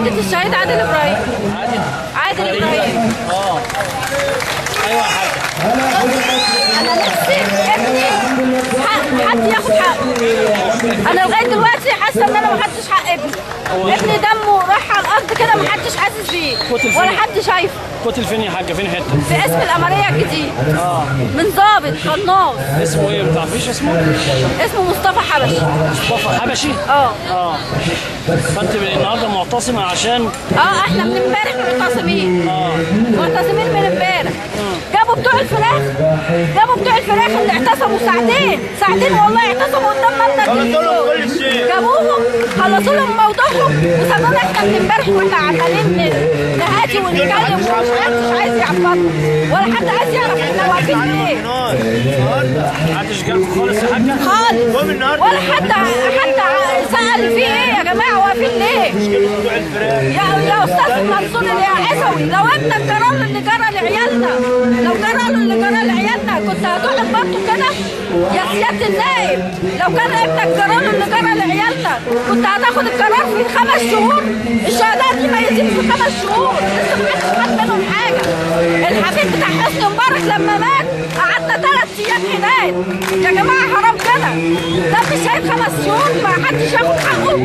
والدة الشهيد عادل ابراهيم عادل عادل ابراهيم اه ايوه يا حاج انا نفسي ابني حق- حد ياخد حقه انا لغايه دلوقتي حاسه ان انا ما خدتش حق ابني ابني دمه راح على الارض كده ما حدش حاسس بيه قتل ولا فين؟ حد شايفه قتل فين يا حاجه فين حته في اسم الاماريه الجديد من ضابط قناص اسمه ايه ما تعرفيش اسمه اسمه مصطفى حبشي مصطفى حبشي اه اه فانت النهارده معتصمه عشان اه احنا من امبارح معتصمين اه معتصمين من امبارح جابوا بتوع الفراخ جابوا بتوع الفراخ اللي اعتصموا ساعتين ساعتين والله اعتصموا قدام مبنى الدكتور جابوهم خلصوا لهم موضوعهم وسابونا احنا من امبارح واحنا عمالين ن- نهاتي ونتكلم ومحدش عايز يعبرنا ولا حد عايز يعرف احنا واقفين ليه محدش جالكم خالص يا حاجه خالص ولا حد حتى سأل في ايه يا جماعه واقفين ليه؟ يا يا استاذ منصور يا عيسوي لو ابنك جرى له اللي جرى لعيالنا لو جرى له اللي جرى لعيالنا كنت هتقعد برضه كده يا سياده النائب لو كان ابنك جرى له اللي جرى لعيالنا كنت هتاخد القرار في خمس شهور الشهداء دي ميتين في خمس شهور لسه ما حدش خد منهم حاجه الحفيد بتاع حسني مبارك لما مات قعدنا ثلاث ايام هناك يا جماعه حرام كده ده مش شايف خمس شهور ما حدش ياخد حقه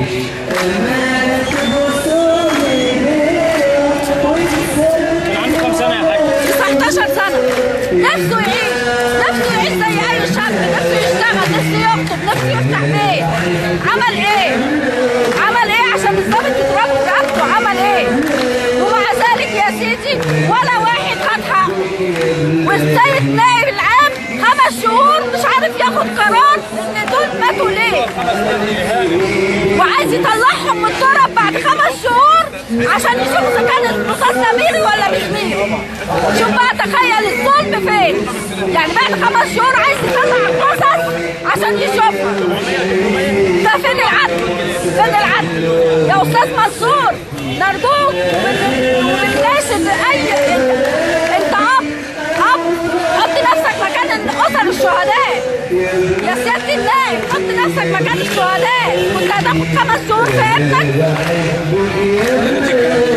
كان عنده كام سنه يا حاج 19 سنة نفسه يعيش نفسه يعيش زي أي شاب نفسه يشتغل نفسه يخطب نفسه يفتح بيت عمل إيه؟ عمل إيه عشان الضابط يضربه في رقبته عمل إيه؟ ومع ذلك يا سيدي ولا واحد خد حقه والسيد نائب العام خمس شهور مش عارف ياخد قرار إن دول ماتوا ليه؟ وعايز يطلعهم من التراب بعد خمس شهور عشان يشوف اذا كان الرصاص ده ميري ولا مش ميري شوف بقى تخيل الظلم فين يعني بعد خمس شهور عايز يطلع القصص عشان يشوفها ده فين العدل فين العدل يا استاذ منصور نرجوك وبن- وبنناشد اي انت اب اب حط نفسك مكان اسر الشهداء يا سيادة النائب حط نفسك مكان الشهداء كنت هتاخد خمس شهور في ابنك